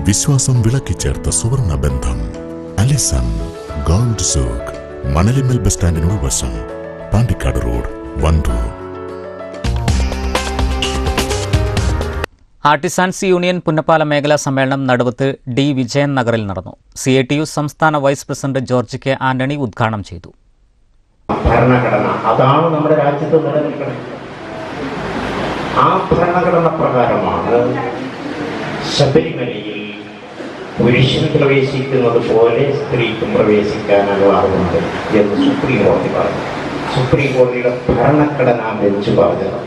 വിശ്വാസം വിളക്കിച്ചേർത്ത സുവർണ ബന്ധം Alison gold souk Manalimal bus സ്റ്റാൻഡിനോട് വശം Pandikkad road Wandoor artisans union Punnappala മേഖലാ സമ്മേളനം നടുവത്ത് ഡി വിജയൻ നഗറിൽ നടന്നു സി ഐ ടി യു സംസ്ഥാന vice president George K Antony ഉദ്ഘാടനം ചെയ്തു ഭരണഘടന അതാണ് നമ്മുടെ രാജ്യത്ത് നിലനിൽക്കുന്നത് ആ ഭരണഘടന പ്രകാരമാണ് ശബരിമലയിൽ പുരുഷൻ പ്രവേശിക്കുന്നത് പോലെ സ്ത്രീക്കും പ്രവേശിക്കാനാകാറുണ്ട് എന്ന് സുപ്രീം കോടതി പറഞ്ഞു സുപ്രീം കോടതിയുടെ ഭരണഘടനാ ബെഞ്ച് പറഞ്ഞത്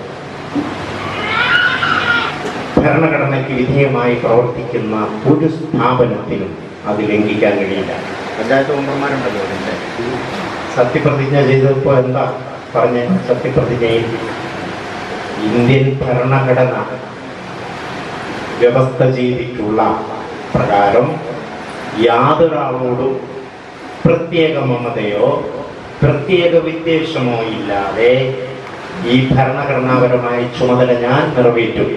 ഭരണഘടനയ്ക്ക് വിധേയമായി പ്രവർത്തിക്കുന്ന ഒരു സ്ഥാപനത്തിനും അത് ലംഘിക്കാൻ കഴിയില്ല പഞ്ചായത്ത് മെമ്പർമാരുണ്ടല്ലോ അതിൻ്റെ സത്യപ്രതിജ്ഞ ചെയ്തപ്പോൾ എന്താ പറഞ്ഞ സത്യപ്രതിജ്ഞയിൽ ഇന്ത്യൻ ഭരണഘടന വ്യവസ്ഥ ചെയ്തിട്ടുള്ള പ്രകാരം യാതൊരാളോടും പ്രത്യേക മമതയോ പ്രത്യേക വിദ്വേഷമോ ഇല്ലാതെ ഈ ഭരണഘടനാപരമായ ചുമതല ഞാൻ നിറവേറ്റും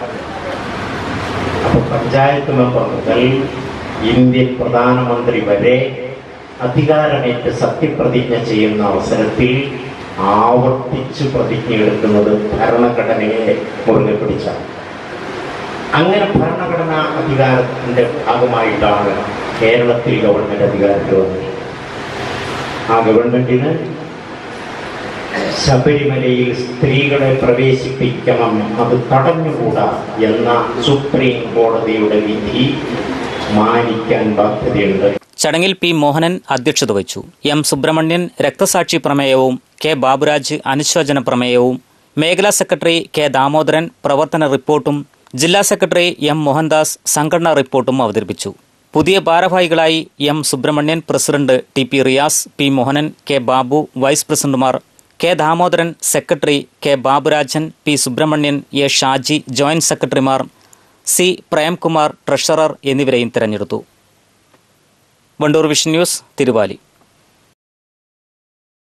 അപ്പോൾ പഞ്ചായത്ത് മെമ്പർ മുതൽ ഇന്ത്യൻ പ്രധാനമന്ത്രി വരെ അധികാരമേറ്റ് സത്യപ്രതിജ്ഞ ചെയ്യുന്ന അവസരത്തിൽ ആവർത്തിച്ച് പ്രതിജ്ഞ എടുക്കുന്നത് ഭരണഘടനയെ മുറുകെ പിടിച്ചാണ് അങ്ങനെ ഭരണഘടനാ അധികാരത്തിന്റെ ഭാഗമായിട്ടാണ് കേരളത്തിൽ ഗവൺമെന്റ് അധികാരത്തിൽ വന്നത് ആ ഗവൺമെന്റിന് ശബരിമലയിൽ സ്ത്രീകളെ പ്രവേശിപ്പിക്കണം അത് തടഞ്ഞുകൂടാ എന്ന സുപ്രീം കോടതിയുടെ വിധി മാനിക്കാൻ ബാധ്യതയുണ്ട് ചടങ്ങിൽ പി മോഹനൻ അധ്യക്ഷത വഹിച്ചു എം സുബ്രഹ്മണ്യൻ രക്തസാക്ഷി പ്രമേയവും കെ ബാബുരാജ് അനുശോചന പ്രമേയവും മേഖലാ സെക്രട്ടറി കെ ദാമോദരൻ പ്രവർത്തന റിപ്പോർട്ടും ജില്ലാ സെക്രട്ടറി എം മോഹൻദാസ് സംഘടനാ റിപ്പോർട്ടും അവതരിപ്പിച്ചു പുതിയ ഭാരവാഹികളായി M Subramanian president T P Riyas P Mohanan K Babu vice പ്രസിഡന്റുമാർ K Damodaran secretary K Baburajan P Subramanian A Shaji joint സെക്രട്ടറിമാർ സി പ്രേംകുമാർ ട്രഷറർ എന്നിവരെയും തെരഞ്ഞെടുത്തു വണ്ടൂർ വിഷൻ ന്യൂസ് തിരുവാലി